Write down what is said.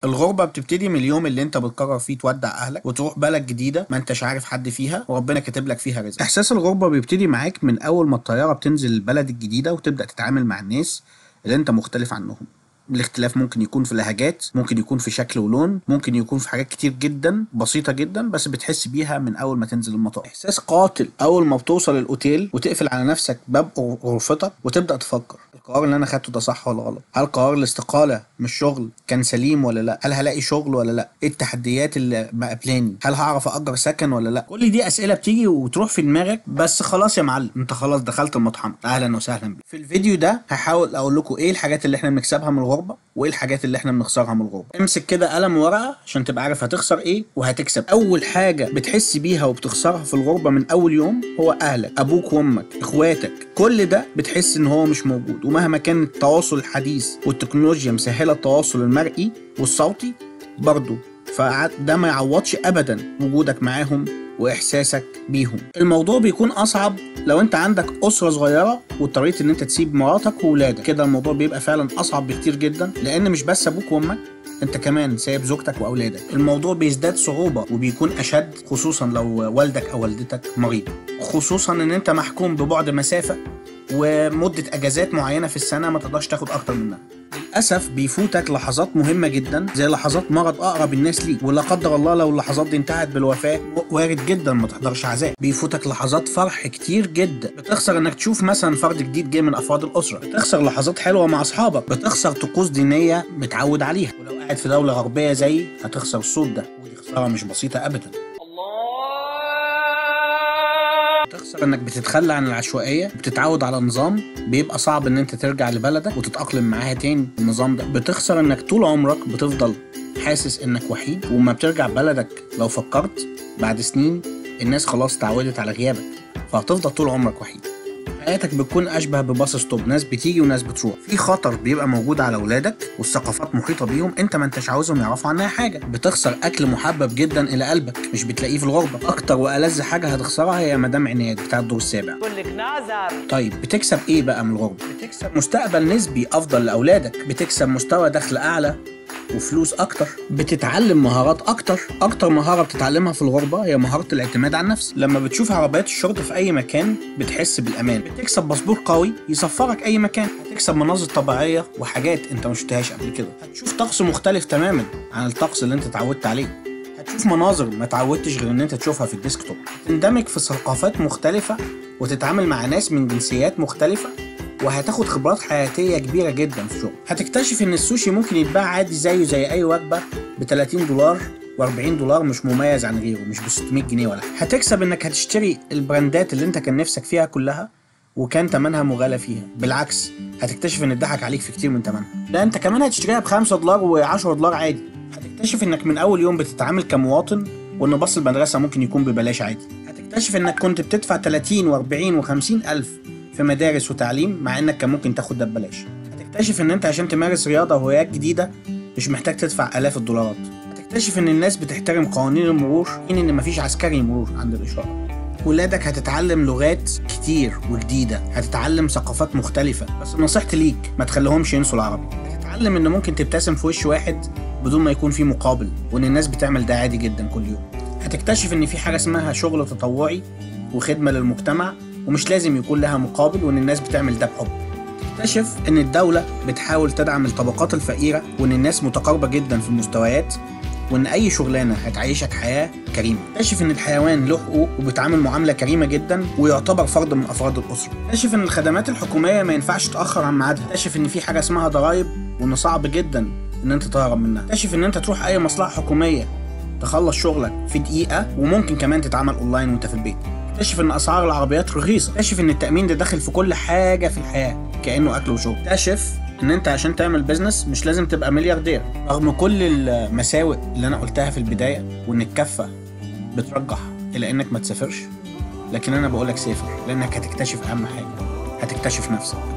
الغربة بتبتدي من اليوم اللي انت بتقرر فيه تودع اهلك وتروح بلد جديدة ما انتش عارف حد فيها وربنا كاتب لك فيها رزق احساس الغربة بيبتدي معاك من اول ما الطيارة بتنزل البلد الجديدة وتبدأ تتعامل مع الناس اللي انت مختلف عنهم الاختلاف ممكن يكون في لهجات ممكن يكون في شكل ولون ممكن يكون في حاجات كتير جدا بسيطة جدا بس بتحس بيها من أول ما تنزل المطار إحساس قاتل أول ما بتوصل الأوتيل وتقفل على نفسك باب غرفتك وتبدأ تفكر القرار اللي أنا خدته ده صح ولا غلط هل قرار الاستقالة من الشغل كان سليم ولا لا هل هلاقي شغل ولا لا ايه التحديات اللي مقابلاني هل هعرف أجر سكن ولا لا كل دي أسئلة بتيجي وتروح في دماغك بس خلاص يا معلم انت خلاص دخلت المطحنة أهلا وسهلا بك في الفيديو ده هحاول أقول لكم ايه الحاجات اللي احنا بنكسبها من الغربة وايه الحاجات اللي احنا بنخسرها من الغربة امسك كده قلم وورقة عشان تبقى عارف هتخسر ايه وهتكسب اول حاجة بتحس بيها وبتخسرها في الغربة من اول يوم هو اهلك ابوك وامك اخواتك كل ده بتحس ان هو مش موجود ومهما كان التواصل الحديث والتكنولوجيا مسهلة التواصل المرئي والصوتي برضه فده ما يعوضش ابدا وجودك معاهم واحساسك بيهم الموضوع بيكون اصعب لو انت عندك اسره صغيره واضطريت ان انت تسيب مراتك وولادك كده الموضوع بيبقى فعلا اصعب بكتير جدا لان مش بس ابوك وامك انت كمان سايب زوجتك واولادك الموضوع بيزداد صعوبه وبيكون اشد خصوصا لو والدك او والدتك مريض خصوصا ان انت محكوم ببعد مسافه ومده اجازات معينه في السنه ما تقدرش تاخد اكتر منها للاسف بيفوتك لحظات مهمه جدا زي لحظات مرض اقرب الناس ليك ولا قدر الله لو اللحظات دي انتهت بالوفاه وارد جدا ما تحضرش عزاء بيفوتك لحظات فرح كتير جدا بتخسر انك تشوف مثلا فرد جديد جه من افراد الاسره بتخسر لحظات حلوه مع اصحابك بتخسر طقوس دينيه متعود عليها ولو قاعد في دوله غربيه زي هتخسر الصوت ده ودي خساره مش بسيطه ابدا بتخسر انك بتتخلى عن العشوائيه بتتعود على نظام بيبقى صعب ان انت ترجع لبلدك وتتاقلم معاها تاني النظام ده بتخسر انك طول عمرك بتفضل حاسس انك وحيد وما بترجع بلدك لو فكرت بعد سنين الناس خلاص اتعودت على غيابك فهتفضل طول عمرك وحيد حياتك بتكون اشبه بباص ستوب ناس بتيجي وناس بتروح في خطر بيبقى موجود على اولادك والثقافات محيطه بيهم انت ما انتش عاوزهم يعرفوا عنها حاجه بتخسر اكل محبب جدا الى قلبك مش بتلاقيه في الغربه اكتر والذ حاجه هتخسرها هي مدام عناد بتاع الدور السابع كلك نعذر طيب بتكسب ايه بقى من الغربه بتكسب مستقبل نسبي افضل لاولادك بتكسب مستوى دخل اعلى وفلوس اكتر بتتعلم مهارات اكتر اكتر مهاره بتتعلمها في الغربه هي مهاره الاعتماد على النفس لما بتشوف عربيات الشرطه في اي مكان بتحس بالامان بتكسب باسبور قوي يسفرك اي مكان هتكسب مناظر طبيعيه وحاجات انت ما شفتهاش قبل كده هتشوف طقس مختلف تماما عن الطقس اللي انت اتعودت عليه هتشوف مناظر ما اتعودتش غير ان انت تشوفها في الديسكتوب تندمج في ثقافات مختلفه وتتعامل مع ناس من جنسيات مختلفه وهتاخد خبرات حياتية كبيرة جدا في الشغل هتكتشف ان السوشي ممكن يتباع عادي زيه زي اي وجبة ب 30 دولار و40 دولار مش مميز عن غيره مش ب 600 جنيه ولا حاجة. هتكسب انك هتشتري البراندات اللي انت كان نفسك فيها كلها وكان تمنها مغالى فيها بالعكس هتكتشف ان اتضحك عليك في كتير من تمنها لا انت كمان هتشتريها ب 5 دولار و10 دولار عادي هتكتشف انك من اول يوم بتتعامل كمواطن وان باص المدرسة ممكن يكون ببلاش عادي هتكتشف انك كنت بتدفع 30 و40 و50 الف في مدارس وتعليم مع انك كان ممكن تاخد ده ببلاش هتكتشف ان انت عشان تمارس رياضه وهوايات جديده مش محتاج تدفع الاف الدولارات هتكتشف ان الناس بتحترم قوانين المرور حين ان مفيش عسكري مرور عند الاشاره ولادك هتتعلم لغات كتير وجديدة هتتعلم ثقافات مختلفة بس نصيحتي ليك ما تخليهمش ينسوا العربي هتتعلم ان ممكن تبتسم في وش واحد بدون ما يكون في مقابل وان الناس بتعمل ده عادي جدا كل يوم هتكتشف ان في حاجة اسمها شغل تطوعي وخدمة للمجتمع ومش لازم يكون لها مقابل وان الناس بتعمل ده بحب تكتشف ان الدولة بتحاول تدعم الطبقات الفقيرة وان الناس متقاربة جدا في المستويات وان اي شغلانة هتعيشك حياة كريمة تكتشف ان الحيوان له حقوق وبيتعامل معاملة كريمة جدا ويعتبر فرد من افراد الاسرة تكتشف ان الخدمات الحكومية ما ينفعش تأخر عن ميعادها تكتشف ان في حاجة اسمها ضرائب وان صعب جدا ان انت تهرب منها تكتشف ان انت تروح اي مصلحة حكومية تخلص شغلك في دقيقة وممكن كمان تتعمل اونلاين وانت في البيت اكتشف ان اسعار العربيات رخيصه اكتشف ان التامين ده داخل في كل حاجه في الحياه كانه اكل وشرب اكتشف ان انت عشان تعمل بيزنس مش لازم تبقى ملياردير رغم كل المساوئ اللي انا قلتها في البدايه وان الكفه بترجح الى انك ما تسافرش لكن انا بقولك سافر لانك هتكتشف اهم حاجه هتكتشف نفسك